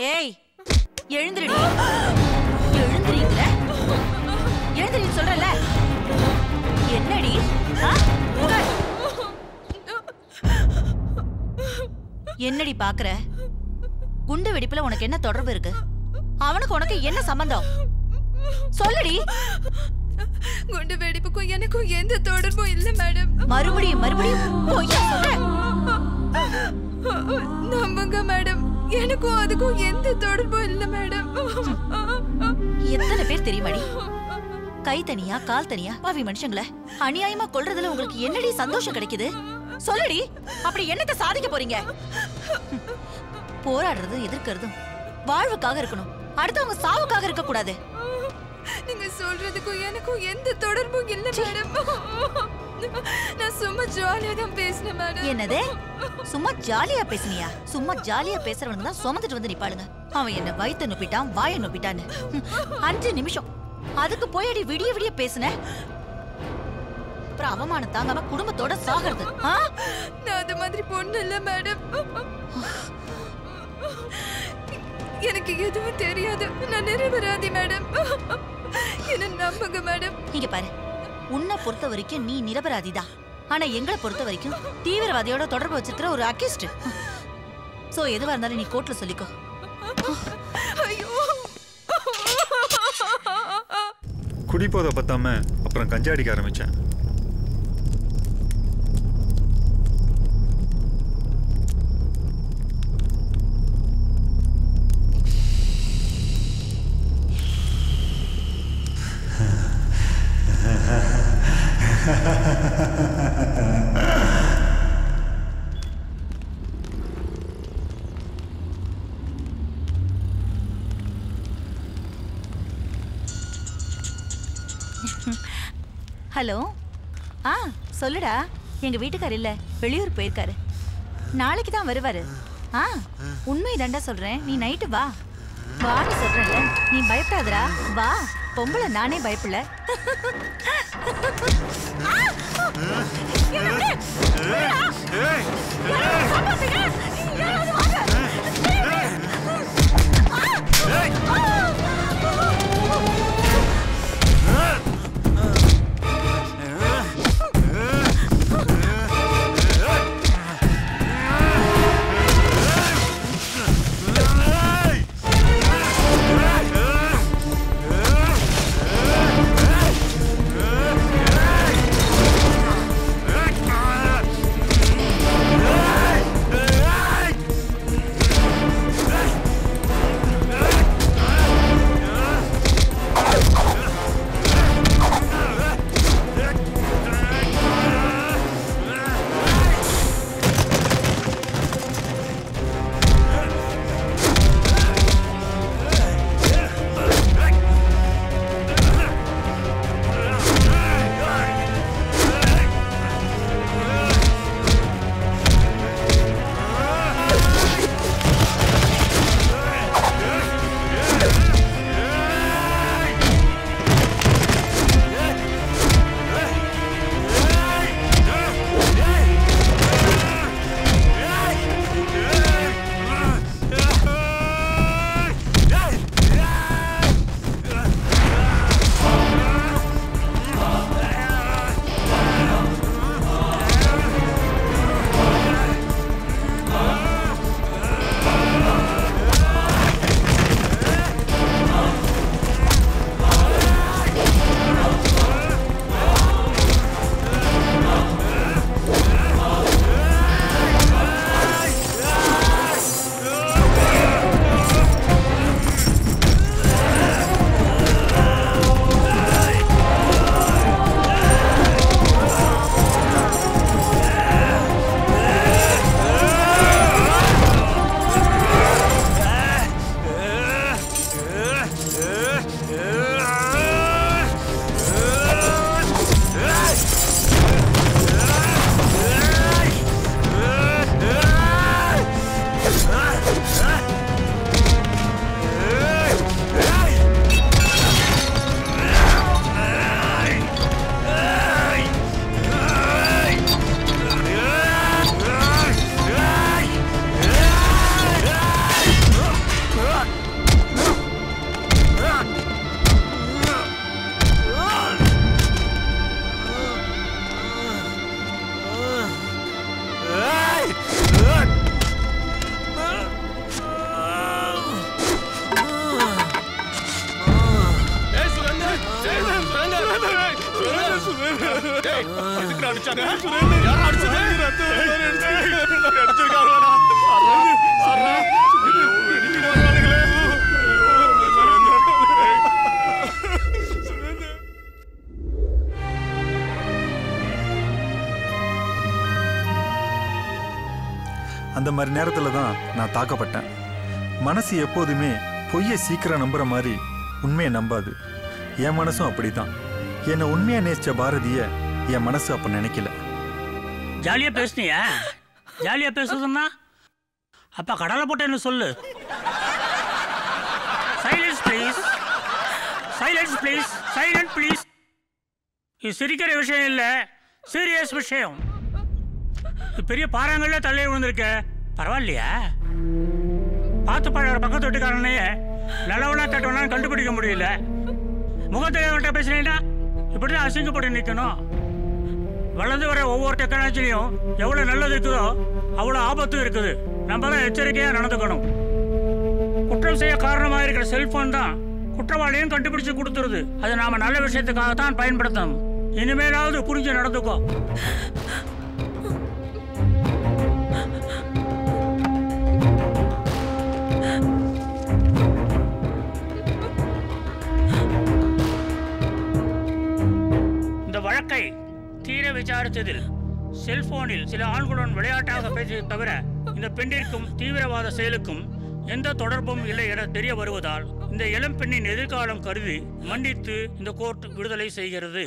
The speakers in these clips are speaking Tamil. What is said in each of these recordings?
ஏய் எழுந்திருடி எழுந்திரீங்கள எழுந்திரி சொல்றல என்னடி ஆ? உட்கார். என்னடி பாக்குற குண்டு வெடிப்புல உனக்கு என்ன தொடர்பு இருக்கு அவனுக்கு உனக்கு என்ன சம்பந்தம் சொல்லுடி குண்டு வெடிப்புக்கும் எனக்கும் எந்த தொடர்பும் இல்ல மேடம் மறுபடியும் மறுபடியும் பொய்யா சொல்ற நம்புங்க மேடம் எனக்கும் அதுக்கும் எந்த தொடர்பும் இல்ல மேடம் எத்தனை பேர் தெரியுமாடி கை தனியா கால் தனியா பாவி மனுஷங்கள அநியாயமா கொல்றதுல உங்களுக்கு என்னடி சந்தோஷம் கிடைக்குது சொல்லுடி அப்படி என்னத்த சாதிக்க போறீங்க போராடுறதும் எதிர்க்கிறதும் வாழ்வுக்காக இருக்கணும் அடுத்தவங்க சாவுக்காக இருக்க கூடாது நீங்க சொல்றதுக்கும் எனக்கும் எந்த தொடர்பும் இல்ல மேடம் நான் சும்மா ஜாலியா தான் பேசினேன் மேடம் என்னது சும்மா ஜாலியா பேசுனியா சும்மா ஜாலியா பேசுறவனுங்க தான் சுமந்துட்டு வந்து நிப்பாளுங்க அவன் என்ன வயித்த நொப்பிட்டான் வாய நொப்பிட்டான்னு ஹம், அஞ்சு நிமிஷம் அதுக்கு போயடி விடிய விடிய பேசுன அப்புறம் அவமானம் தாங்காம குடும்பத்தோட சாகிறது ஆ? நான் அது மாதிரி பொண்ணு இல்ல மேடம் எனக்கு எதுவும் தெரியாது நான் நிரபராதி மேடம் என்ன நம்புங்க மேடம் இங்க பாரு உன்னை பொறுத்த வரைக்கும் நீ நிரபராதிதான் ஆனா எங்களை பொறுத்த வரைக்கும் தீவிரவாதியோட தொடர்பு வச்சிருக்கிற ஒரு அக்கிஸ்ட் சோ எதுவா இருந்தாலும் நீ கோர்ட்ல சொல்லிக்கோ ஐயோ குடிப்போதை பத்தாம அப்புறம் கஞ்சா அடிக்க ஆரம்பிச்சேன் ஹலோ ஆ சொல்லுடா எங்க வீட்டுக்கார் இல்ல வெளியூர் போயிருக்காரு நாளைக்கு தான் வருவாரு ஆ உண்மை தாண்டா சொல்றேன் நீ நைட்டு வா வான்னு சொல்றேன்ல நீ பயப்படாதடா வா பொம்பளை நானே பயப்படல ஏய் எதுக்கு அடிச்சாங்க யாரும் அடிச்சது அடிச்சிருக்காங்களா அந்த மாதிரி நேரத்தில் தான் நான் தாக்கப்பட்டேன் மனசு எப்போதுமே பொய்யை சீக்கிரம் நம்புற மாதிரி உண்மையை நம்பாது என் மனசும் அப்படிதான் என்னை உண்மையா நேசிச்ச பாரதிய என் மனசு அப்ப நினைக்கல ஜாலியா பேசுனியா ஜாலியா பேசுறதுன்னா அப்ப கடலை போட்டேன்னு சொல்லு silence please silence please silent please இது சிரிக்கிற விஷயம் இல்லை சீரியஸ் விஷயம் இது பெரிய பாறாங்கல்ல தள்ளி விழுந்திருக்க பரவாயில்லையா பார்த்து பழகிற பக்கத்து வீட்டுக்காரனையே நல்லவனா கெட்டவனா கண்டுபிடிக்க முடியல முகத்தை அவன்கிட்ட பேசுனீங்கன்னா இப்படிதான் அசிங்கப்பட்டு நிற்கணும் வளர்ந்து வர ஒவ்வொரு டெக்னாலஜிலையும் எவ்வளவு நல்லது இருக்குதோ அவ்வளவு ஆபத்தும் இருக்குது நம்ம தான் எச்சரிக்கையா நடந்துக்கணும் குற்றம் செய்ய காரணமா இருக்கிற செல்போன் தான் குற்றவாளியும் கண்டுபிடிச்சு கொடுத்துருது அது நாம நல்ல விஷயத்துக்காக தான் பயன்படுத்தணும் இனிமேலாவது புரிஞ்சு நடந்துக்கோ இந்த வழக்கை தீர விசாரித்ததில் செல்போனில் சில ஆண்களுடன் விளையாட்டாக பேசியதை தவிர இந்த பெண்ணிற்கும் தீவிரவாத செயலுக்கும் எந்த தொடர்பும் இல்லை என தெரிய வருவதால் இந்த இளம் பெண்ணின் எதிர்காலம் கருதி மன்னித்து இந்த கோர்ட் விடுதலை செய்கிறது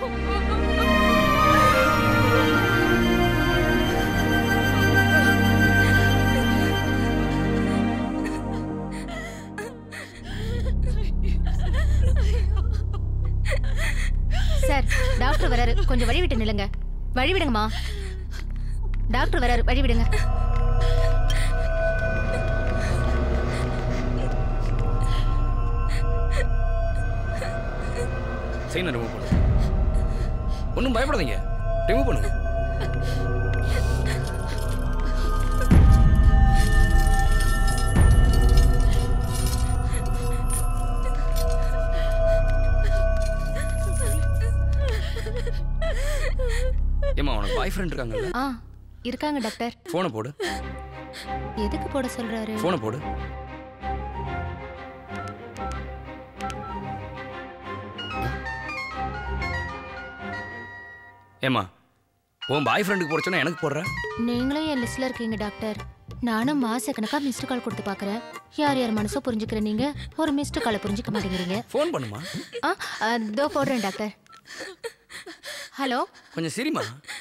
சார் டாக்டர் வராரு கொஞ்சம் வழி விட்டு நில்லுங்க வழி விடுங்கம்மா டாக்டர் வராரு வழி விடுங்க செயினை ரிமூவ் பண்ணு ஒன்றும் பயப்படாதீங்க ரிமூவ் பண்ணுங்க ஏமா உனக்கு பாய் ஃப்ரெண்ட் இருக்காங்கல்ல ஆ இருக்காங்க டாக்டர் ஃபோனை போடு எதுக்கு போட சொல்றாரு ஃபோனை போடு ஏமா உன் பாய் ஃப்ரெண்டுக்கு போட எனக்கு போடுற நீங்களும் என் லிஸ்ட்ல இருக்கீங்க டாக்டர் நானும் மாசக்கணக்கா மிஸ்டு கால் கொடுத்து பார்க்கறேன் யார் யார் மனசோ புரிஞ்சுக்கிற நீங்க ஒரு மிஸ்டு காலை புரிஞ்சுக்க மாட்டேங்கிறீங்க ஃபோன் பண்ணுமா ஆ இதோ போடுறேன் டாக்டர் ஹலோ கொஞ்சம் சிரிமா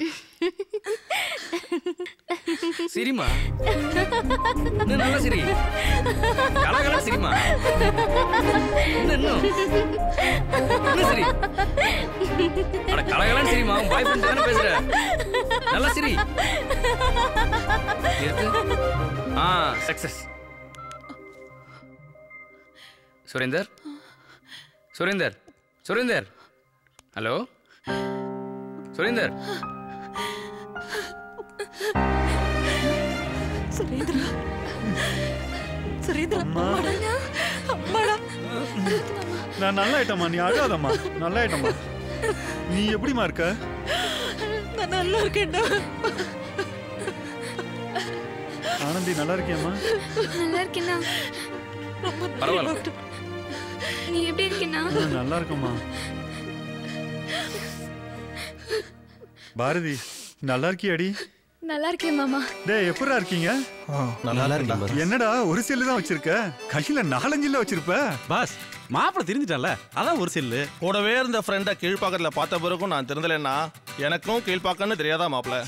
சிரிமா இன்னும் நல்லா சிரி கலகலா சிரிமா இன்னும் இன்னும் இன்னும் சிரி அட கலகலான்னு சிரிமா உன் பாய் ஃப்ரெண்ட் தானே பேசுற நல்லா சிரி இருக்கு ஆ சக்சஸ் சுரேந்தர் சுரேந்தர் சுரேந்தர் ஹலோ சுரேந்தர் நான் நல்லா ஆயிட்டம்மா நீ அழாதம்மா நல்லா ஆயிட்டம்மா நீ எப்படிம்மா இருக்க நான் நல்லா இருக்கேன்டா ஆனந்தி நல்லா இருக்கியாம்மா நல்லா இருக்கேண்ணா பரவாயில்ல நீ எப்படி இருக்கேண்ணா ஆ, நல்லா இருக்கம்மா பாரதி நல்லா இருக்கியாடி நல்லா இருக்கேன் மாமா டேய் எப்படா இருக்கீங்க நல்லா இருக்கேன் என்னடா ஒரு செல்லு தான் வச்சிருக்க கையில நாலஞ்சில வச்சிருப்ப பாஸ் மாப்பிள தெரிஞ்சிட்டான்ல அதான் ஒரு செல்லு கூடவே இருந்த ஃப்ரெண்டை கீழ்ப்பாக்கத்துல பார்த்த பிறகும் நான் திருந்தலைன்னா எனக்கும் கீழ்ப்பாக்கன்னு தெரியாதா மாப்பிள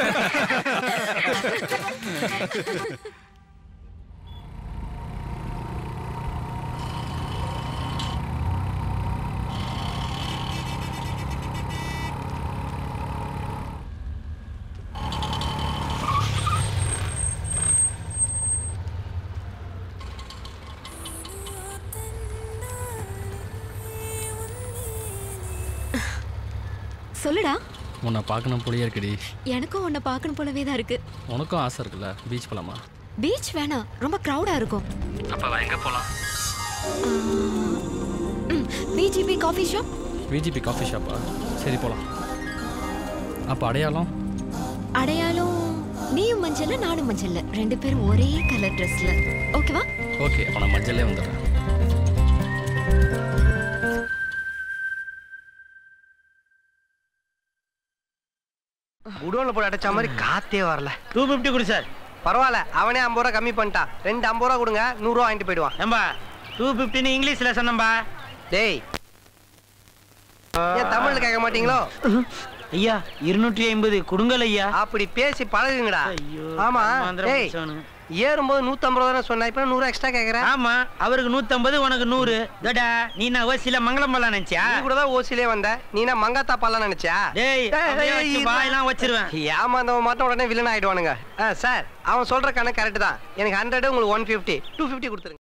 சொல்லுடா உன்னை பார்க்கணும் போலயே இருக்குடி எனக்கும் உன்னை பார்க்கணும் போலவே தான் இருக்கு உனக்கும் ஆசை இருக்குல்ல பீச் போலாமா பீச் வேணாம் ரொம்ப க்ரௌடா இருக்கும் அப்போ எங்கே போகலாம் PGP coffee shop VGP coffee ஷாப்பா சரி போகலாம் அப்போ அடையாளம் அடையாளம் நீயும் மஞ்சள்ல நானும் மஞ்சள்ல ரெண்டு பேரும் ஒரே கலர் ட்ரெஸ்ல ஓகேவா ஓகே அப்போ நான் மஞ்சளே வந்துடுறேன் குடோன்ல போட்டு அடைச்ச மாதிரி காத்தே வரல டூ ஃபிஃப்டி கொடு சார் பரவாயில்ல அவனே ஐம்பது ரூபா கம்மி பண்ணிட்டான் ரெண்டு ஐம்பது ரூபா கொடுங்க நூறுரூவா வாங்கிட்டு போயிடுவான் ஏம்பா டூ ஃபிஃப்டின்னு இங்கிலீஷ்ல சொன்னம்பா டேய் ஏன் தமிழ்ல கேட்க மாட்டீங்களோ ஐயா இருநூற்றி ஐம்பது கொடுங்கல் ஐயா அப்படி பேசி பழகுங்கடா ஆமா மந்திரம் டேய் பிடிச்சவனுங்க. ஏறும்போது நூத்தம்பது ரூபா தானே சொன்னா இப்ப நூறு எக்ஸ்ட்ரா கேக்குறேன் ஆமா அவருக்கு நூத்தம்பது உனக்கு நூறு தடா நீ நான் ஓசில மங்களம் பல்லாம் நினைச்சியா நீ கூட தான் ஓசிலே வந்த நீ என்ன மங்காத்தா பல்லாம் நினைச்சியா டேய் அப்படியே வச்சு வாயெல்லாம் வச்சிருவேன் ஏமாந்தவன் மட்டும் உடனே வில்லன் ஆயிடுவானுங்க ஆ, சார் அவன் சொல்ற கணக்கு கரெக்ட் தான் எனக்கு ஹண்ட்ரட் உங்களுக்கு ஒன் ஃபிஃப்டி டூ ஃபிஃப்டி கொடுத்துருங்க